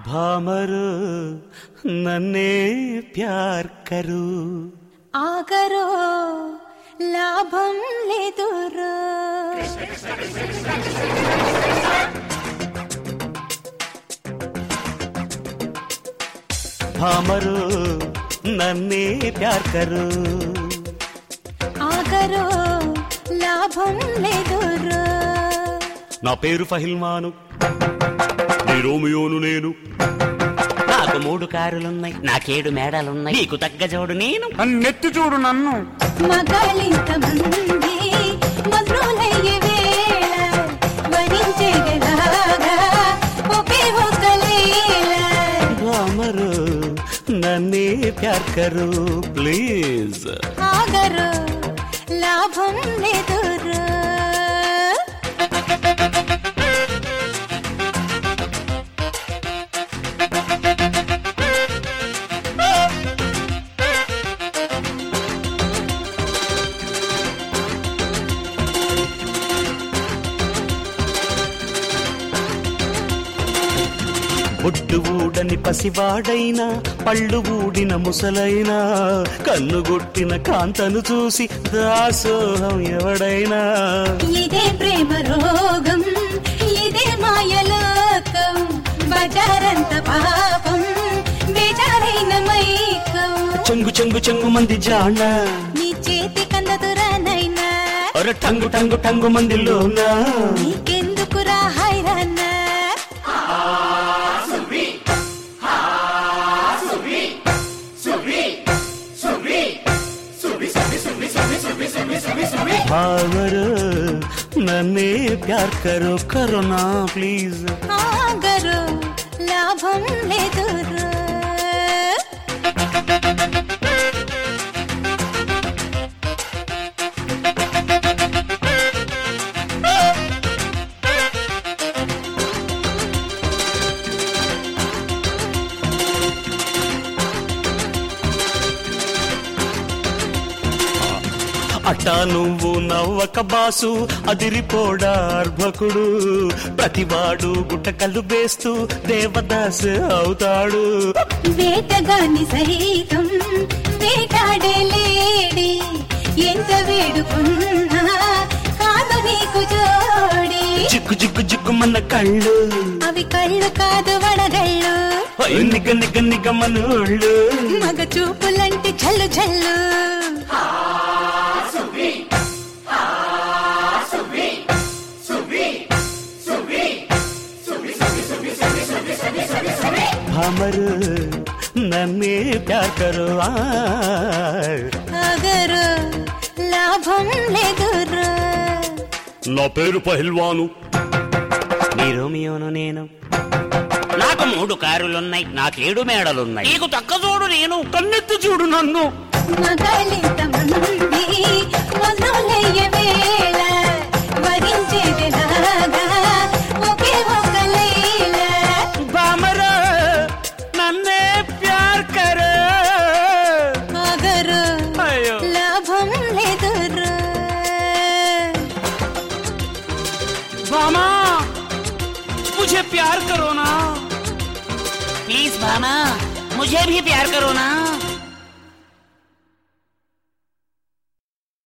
భామరు నన్నే ప్యార్ కరు ఆగరో లాభం లేదురో భామరు నన్నే ప్యార్ కరు ఆగరో లాభం లేదురో నా పేరు ఫహిల్మాను నీ రోమియోను నేను నాకు మూడు కారులున్నాయి నాకేడు మేడాలున్నాయి నీకు తగ్గ జోడు నేను నెత్తి చూడు నన్ను మగాళ్ళింత మంది మధురయ్యే వేళ వరించేలాగా ఒకే ఒక లీల భామరు నన్నే ప్యార్ కరు ప్లీజ్ ఆగరు లాభం లేదురో బొడ్డు ఊడని పసివాడైనా పళ్ళు ఊడిన ముసలైనా కన్నుగొట్టిన కాంతను చూసి దాసోహం ఎవడైనా ఇదే ప్రేమ రోగం ఇదే మాయలోకం బజారంత పాపం బేజారైన మైకం చెంగు చెంగు చెంగు మంది జాణ నీ చేతి కందదురానైనా అర టంగు టంగు టంగు మందిలోనా నీకెందుకురా హైరానా భావరు నన్నే ప్యార్ కరో కరోనా ప్లీజ్ ఆగరు లాభం లేదురా అట్టా నువ్వు నవ్వక బాసు అదిరిపోడా అర్భకుడు ప్రతివాడు గుట్టకల్లు వేస్తూ దేవదాస్ అవుతాడు వేటగాని సైతం వేటాడే లేడి ఎంత వేడుకున్నా కాదు నీకు జోడి జిగ్గు జిగ్గు జిగ్గు మన కళ్ళు అవి కళ్ళు కాదు వడగళ్ళు ఓయ్ నిగ నిగ నిగ మనోళ్ళు మగ చూపులంటే చల్లు చల్లు భామరు నన్నే ప్యార్ కరో ఆ. అగరు లాభం లేదురా నా పేరు పహిల్వాను నీ రోమియోను నేను నాకు మూడు కారులున్నాయి నాకేడు మేడలున్నాయి నీకు తక్క చూడు నేను కన్నెత్తి చూడు నన్ను మగాళ్ళింత మంది మొదలయ్య వేళ వరించేదిలాగా ఒకే ఒక లీల బామరు నన్నే ప్యార్ కరో అగరు అయ్యో లాభం లేదురా బామా मुझे प्यार करो ना प्लीज भामा मुझे भी प्यार करो ना